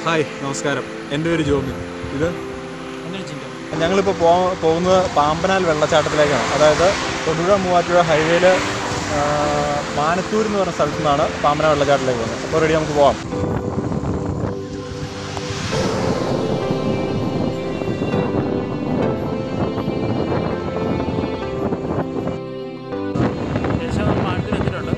Hi നമസ്കാരം എൻ്റെ പേര് ജോമി ഇത് അങ്ങനെ ചിന്ത ഞങ്ങളിപ്പോൾ പോ പോകുന്നത് പാമ്പനാൽ വെള്ളച്ചാട്ടത്തിലേക്കാണ് അതായത് തൊടുപുഴ മൂവാറ്റുപുഴ ഹൈവേയിൽ മാനത്തൂർ എന്ന് പറഞ്ഞ സ്ഥലത്തു നിന്നാണ് പാമ്പന വെള്ളച്ചാട്ടത്തിലേക്ക് പോകുന്നത് അപ്പോൾ റെഡി നമുക്ക് പോകാം ഏകദേശം പാടത്തിൽ എത്തിയിട്ടുണ്ട്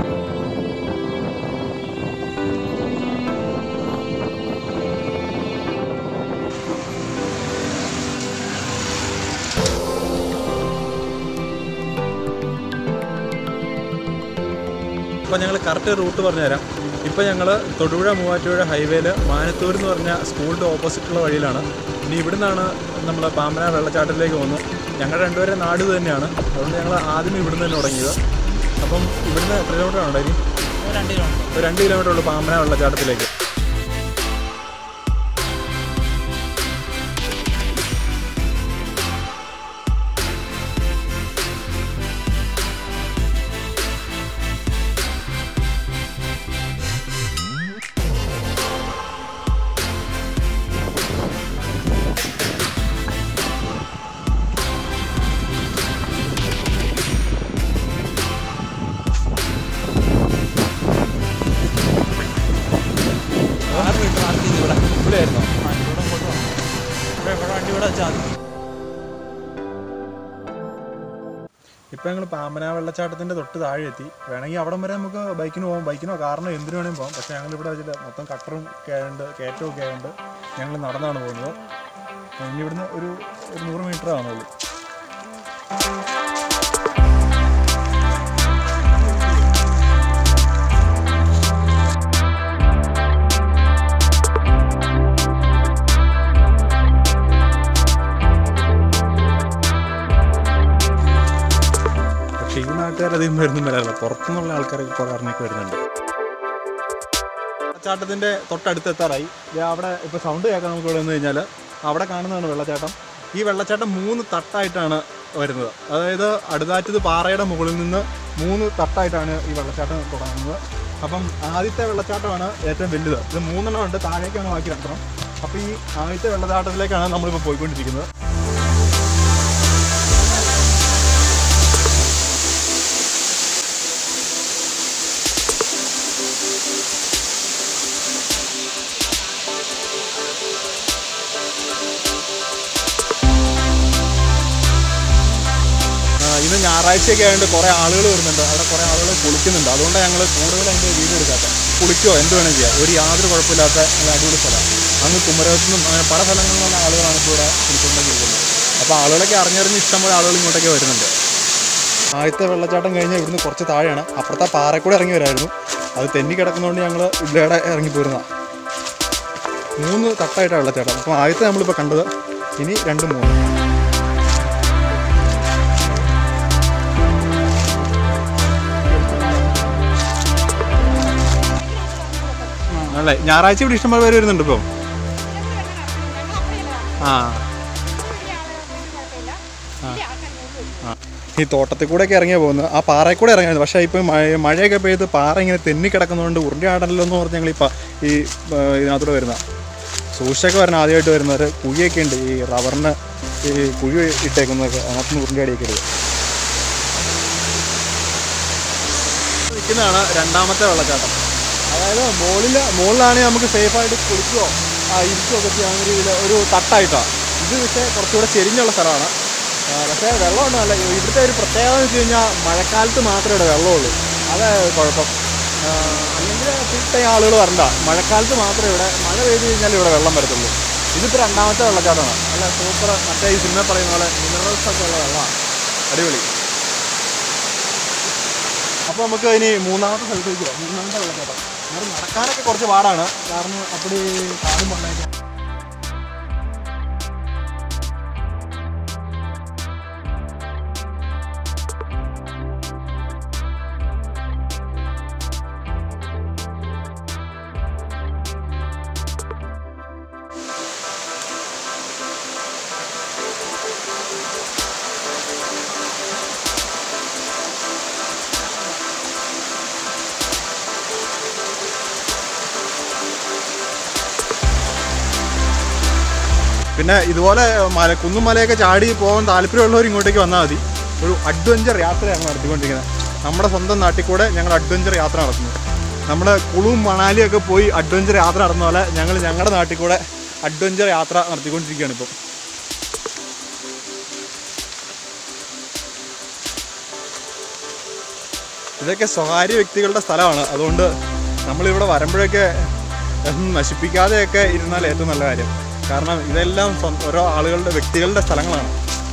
അപ്പോൾ ഞങ്ങൾ കറക്റ്റ് റൂട്ട് പറഞ്ഞുതരാം ഇപ്പോൾ ഞങ്ങൾ തൊടുപുഴ മൂവാറ്റുപുഴ ഹൈവേയിൽ മാനത്തൂർ എന്ന് പറഞ്ഞ സ്കൂളിൻ്റെ ഓപ്പോസിറ്റുള്ള വഴിയിലാണ് ഇനി ഇവിടുന്നാണ് നമ്മൾ പാമ്പന വെള്ളച്ചാട്ടത്തിലേക്ക് പോകുന്നത് ഞങ്ങളുടെ രണ്ടുപേരെ നാട് ഇത് തന്നെയാണ് അതുകൊണ്ട് ഞങ്ങൾ ആദ്യം ഇവിടുന്ന് തന്നെ തുടങ്ങിയത് അപ്പം ഇവിടുന്ന് എത്ര കിലോമീറ്റർ ആണ് ഇനി ഒരു രണ്ട് കിലോമീറ്റർ ഒരു രണ്ട് കിലോമീറ്റർ ഉള്ളൂ പാമ്പന വെള്ളച്ചാട്ടത്തിലേക്ക് ആറ് മീറ്റർ മാർക്ക് ചെയ്ത് ഇവിടെ ഇവിടെ ആയിരുന്നോ ഇവിടെ ഇങ്ങോട്ട് പോകണം ഇവിടെ ഇവിടെ വണ്ടി ഇവിടെ വെച്ചാൽ മതി ഇപ്പം ഞങ്ങൾ പാമ്പന വെള്ളച്ചാട്ടത്തിൻ്റെ തൊട്ട് താഴെ എത്തി വേണമെങ്കിൽ അവിടം വരെ നമുക്ക് ബൈക്കിന് പോകാം ബൈക്കിനോ കാറിനോ എന്തിനു വേണമെങ്കിലും പോകാം പക്ഷേ ഞങ്ങൾ ഇവിടെ വെച്ചിട്ട് മൊത്തം കട്ടറും ഉണ്ട് കയറ്റവും ഒക്കെ ആയതുകൊണ്ട് ഞങ്ങൾ നടന്നാണ് പോകുന്നത് ഇനി ഇവിടുന്ന് ഒരു ഒരു നൂറ് മീറ്റർ ആണുള്ളൂ പക്ഷേ ഈ നാട്ടുകാരധികം വരുന്നും വരാറില്ല പുറത്തുനിന്നുള്ള ആൾക്കാരൊക്കെ കുറേ അറിഞ്ഞൊക്കെ വരുന്നുണ്ട് വെള്ളച്ചാട്ടത്തിൻ്റെ തൊട്ടടുത്ത് എത്താറായി ദേ അവിടെ ഇപ്പോൾ സൗണ്ട് കേൾക്കാൻ നമുക്ക് ഇവിടെ വന്നു കഴിഞ്ഞാൽ അവിടെ കാണുന്നതാണ് വെള്ളച്ചാട്ടം ഈ വെള്ളച്ചാട്ടം മൂന്ന് തട്ടായിട്ടാണ് വരുന്നത് അതായത് അടുത്താറ്റത് പാറയുടെ മുകളിൽ നിന്ന് മൂന്ന് തട്ടായിട്ടാണ് ഈ വെള്ളച്ചാട്ടം തുടങ്ങുന്നത് അപ്പം ആദ്യത്തെ വെള്ളച്ചാട്ടമാണ് ഏറ്റവും വലുത് ഇത് മൂന്നെണ്ണം ഉണ്ട് താഴേക്കാണ് ബാക്കി രണ്ടെണ്ണം അപ്പോൾ ഈ ആദ്യത്തെ വെള്ളച്ചാട്ടത്തിലേക്കാണ് നമ്മളിപ്പോൾ പോയിക്കൊണ്ടിരിക്കുന്നത് ആ, ഇന്ന് ഞായറാഴ്ചയൊക്കെ ആയതുകൊണ്ട് കുറേ ആളുകൾ വരുന്നുണ്ട് അവിടെ കുറേ ആളുകൾ കുളിക്കുന്നുണ്ട് അതുകൊണ്ടാണ് ഞങ്ങൾ കൂടുതൽ അതിൻ്റെ വീഡിയോ എടുക്കാത്തത് കുളിക്കോ എന്ത് വേണം ചെയ്യാം ഒരു യാതൊരു കുഴപ്പമില്ലാത്ത നല്ല അടിപൊളി സ്ഥലമാണ് അങ്ങ് കുമരകത്തു നിന്നും അങ്ങനെ പല സ്ഥലങ്ങളിൽ നിന്നുള്ള ആളുകളാണ് ഇപ്പോൾ ഇവിടെ കുളിച്ചുകൊണ്ടിരിക്കുന്നത് അപ്പോൾ ആളുകളൊക്കെ അറിഞ്ഞറിഞ്ഞ് ഇഷ്ടംപോലെ ആളുകൾ ഇങ്ങോട്ടൊക്കെ വരുന്നുണ്ട് ആദ്യത്തെ വെള്ളച്ചാട്ടം കഴിഞ്ഞ് ഇവിടുന്ന് കുറച്ച് താഴെയാണ് അപ്പുറത്തെ പാറക്കൂടെ ഇറങ്ങി വരായിരുന്നു അത് തെന്നി കിടക്കുന്നതുകൊണ്ട് ഞങ്ങൾ ഇവിടെ ഇറങ്ങി പോരുന്നതാണ് മൂന്ന് തട്ടായിട്ടാണ് വെള്ളച്ചാട്ടം അപ്പോൾ ആദ്യത്തെ നമ്മളിപ്പോൾ കണ്ടത് ഇനി രണ്ട് മൂന്ന് അല്ലേ ഞായറാഴ്ച ഇവിടെ ഇഷ്ടംപോലെ പേര് വരുന്നുണ്ട് ഇപ്പോൾ ആ ആ. ഈ തോട്ടത്തിൽ കൂടെ ഒക്കെ ഇറങ്ങിയാ പോകുന്നത് ആ പാറയിൽ കൂടെ ഇറങ്ങിയത് പക്ഷേ ഇപ്പോൾ മഴ മഴയൊക്കെ പെയ്ത് പാറ ഇങ്ങനെ തെന്നി കിടക്കുന്നതുകൊണ്ട് ഉരുണ്ടി ആടല്ലോ എന്ന് പറഞ്ഞ് ഞങ്ങൾ ഇപ്പം ഈ ആ, ഇതിനകത്തൂടെ വരുന്ന സൂക്ഷിച്ചൊക്കെ വരണം ആദ്യമായിട്ട് വരുന്നവർ കുഴിയൊക്കെ ഉണ്ട് ഈ റബ്ബറിന് ഈ കുഴി ഇട്ടേക്കുന്നതൊക്കെ അതിനകത്ത് ഉരുണ്ടി അടിക്കരുത് നിൽക്കുന്നതാണ് രണ്ടാമത്തെ വെള്ളച്ചാട്ടം അതായത് മുകളിൽ മുകളിലാണെങ്കിൽ നമുക്ക് സേഫായിട്ട് കുളിക്കുകയോ ആ ഇരിക്കുകയോ ഒക്കെ ചെയ്യാവുന്ന രീതിയിൽ ഒരു തട്ടായിട്ടാണ് ഇത് പക്ഷേ കുറച്ചുകൂടെ ചെരിഞ്ഞുള്ള സ്ഥലമാണ് ആ, പക്ഷേ വെള്ളമുണ്ട് നല്ല ഇവിടുത്തെ ഒരു പ്രത്യേകത എന്ന് വെച്ച് കഴിഞ്ഞാൽ മഴക്കാലത്ത് മാത്രമേ ഇവിടെ വെള്ളമുള്ളൂ അതെ കുഴപ്പം ആ, അല്ലെങ്കിൽ ഫുൾ ടൈം ആളുകൾ വരണ്ട മഴക്കാലത്ത് മാത്രമേ ഇവിടെ മഴ പെയ്ത് കഴിഞ്ഞാൽ ഇവിടെ വെള്ളം വരത്തുള്ളൂ ഇതിപ്പോൾ രണ്ടാമത്തെ വെള്ളച്ചാട്ടമാണ് നല്ല സൂപ്പർ മറ്റേ ഈ സിനിമ പറയുന്ന പോലെ മിനറൽസ് ഒക്കെ ഉള്ള വെള്ളമാണ് അടിപൊളി അപ്പോൾ നമുക്ക് ഇനി മൂന്നാമത്തെ സ്ഥലത്തേക്ക് പോകാം മൂന്നാമത്തെ വെള്ളച്ചാട്ടം അവിടെ നടക്കാനൊക്കെ കുറച്ച് പാടാണ് കാരണം അപ്പടി കാടും മണ്ണൊക്കെ പിന്നെ ഇതുപോലെ മല കുന്നും മലയൊക്കെ ചാടി പോകാൻ താല്പര്യമുള്ളവർ ഇങ്ങോട്ടേക്ക് വന്നാൽ മതി ഒരു അഡ്വഞ്ചർ യാത്രയാണ് നടത്തിക്കൊണ്ടിരിക്കുന്നത് നമ്മുടെ സ്വന്തം നാട്ടിൽ കൂടെ ഞങ്ങൾ അഡ്വഞ്ചർ യാത്ര നടത്തുന്നു നമ്മൾ കുളുവും മണാലിയൊക്കെ പോയി അഡ്വഞ്ചർ യാത്ര നടന്ന പോലെ ഞങ്ങൾ ഞങ്ങളുടെ നാട്ടിൽ കൂടെ അഡ്വഞ്ചർ യാത്ര നടത്തിക്കൊണ്ടിരിക്കുകയാണ് ഇപ്പം ഇതൊക്കെ സ്വകാര്യ വ്യക്തികളുടെ സ്ഥലമാണ് അതുകൊണ്ട് നമ്മളിവിടെ വരുമ്പോഴൊക്കെ ഒന്നും നശിപ്പിക്കാതെയൊക്കെ ഇരുന്നാൽ ഏറ്റവും നല്ല കാര്യം കാരണം ഇതെല്ലാം സ്വ- ഓരോ ആളുകളുടെ വ്യക്തികളുടെ സ്ഥലങ്ങളാണ്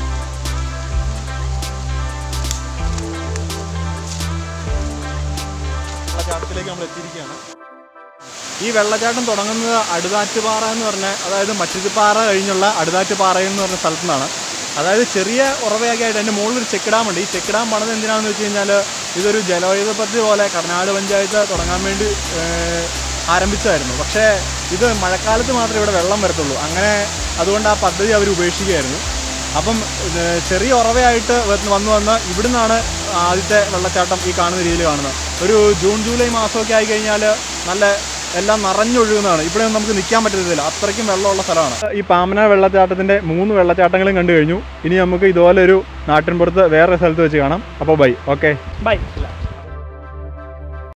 വെള്ളച്ചാട്ടത്തിലേക്ക് നമ്മൾ എത്തിയിരിക്കുകയാണ് ഈ വെള്ളച്ചാട്ടം തുടങ്ങുന്നത് അടുതാറ്റുപാറ എന്ന് പറഞ്ഞ അതായത് മറ്റുപാറ കഴിഞ്ഞുള്ള അടുതാറ്റുപാറ എന്ന് പറഞ്ഞ സ്ഥലത്തു നിന്നാണ് അതായത് ചെറിയ ഉറവയൊക്കെ ആയിട്ട് അതിൻ്റെ മുകളിൽ ഒരു ചെക്ക് ഡാം ഉണ്ട് ഈ ചെക്ക് ഡാം പണിത് എന്തിനാണെന്ന് വെച്ച് കഴിഞ്ഞാൽ ഇതൊരു ജലവൈദ്യുത പദ്ധതി പോലെ കർണാട് പഞ്ചായത്ത് തുടങ്ങാൻ വേണ്ടി ഏഹ്, ആരംഭിച്ചതായിരുന്നു പക്ഷേ ഇത് മഴക്കാലത്ത് മാത്രമേ ഇവിടെ വെള്ളം വരത്തുള്ളൂ അങ്ങനെ അതുകൊണ്ട് ആ പദ്ധതി അവർ ഉപേക്ഷിക്കുകയായിരുന്നു അപ്പം ഇത് ചെറിയ ഉറവയായിട്ട് വന്ന് വന്ന് വന്ന് ഇവിടുന്നാണ് ആദ്യത്തെ വെള്ളച്ചാട്ടം ഈ കാണുന്ന രീതിയിൽ കാണുന്നത് ഒരു ജൂൺ ജൂലൈ മാസമൊക്കെ ആയി കഴിഞ്ഞാൽ നല്ല എല്ലാം നിറഞ്ഞൊഴുകുന്നതാണ് ഇവിടെ ഒന്നും നമുക്ക് നിൽക്കാൻ പറ്റത്തില്ല അത്രയ്ക്കും വെള്ളമുള്ള സ്ഥലമാണ് ഈ പാമന വെള്ളച്ചാട്ടത്തിൻ്റെ മൂന്ന് വെള്ളച്ചാട്ടങ്ങളും കണ്ടു കഴിഞ്ഞു ഇനി നമുക്ക് ഇതുപോലെ ഒരു നാട്ടിൻപുറത്ത് വേറെ സ്ഥലത്ത് വെച്ച് കാണാം അപ്പോൾ ബൈ ഓക്കെ ബൈ